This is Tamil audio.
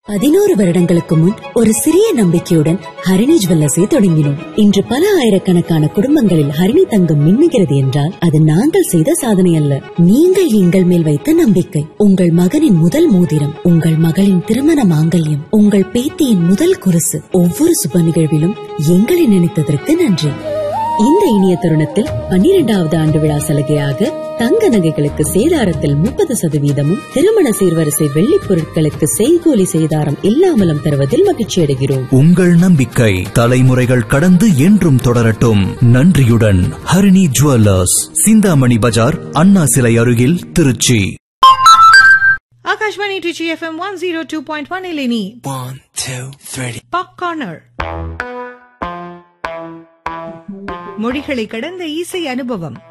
பதினோரு வருடங்களுக்கு முன் ஒரு சிறிய நம்பிக்கையுடன் ஹரிணி ஜுவல்லர்ஸை தொடங்கினோம் இன்று பல ஆயிரக்கணக்கான குடும்பங்களில் ஹரிணி தங்கம் மின்னுகிறது என்றால் அது நாங்கள் செய்த சாதனை அல்ல நீங்கள் எங்கள் மேல் வைத்த நம்பிக்கை உங்கள் மகனின் முதல் மோதிரம் உங்கள் மகளின் திருமண மாங்கல்யம் உங்கள் பேத்தியின் முதல் குருசு ஒவ்வொரு சுப நிகழ்விலும் எங்களை நினைத்ததற்கு நன்றி இந்த இனிய தருணத்தில் பன்னிரெண்டாவது ஆண்டு விழா சலுகையாக தங்க நகைகளுக்கு சேதாரத்தில் முப்பது சதவீதமும் திருமண சீர்வரிசை வெள்ளிப் பொருட்களுக்கு செய்கூலி சேதாரம் இல்லாமலும் தருவதில் மகிழ்ச்சி அடைகிறோம் உங்கள் நம்பிக்கை தலைமுறைகள் கடந்து என்றும் தொடரட்டும் நன்றியுடன் ஹரிணி ஜுவல்லர்ஸ் சிந்தாமணி பஜார் அண்ணா சிலை அருகில் Trichy Akashvani Trichy F M one zero two point one ಇಲ್ಲಿ One, two, three. Pop corner மொழிகளை கடந்த இசை அனுபவம்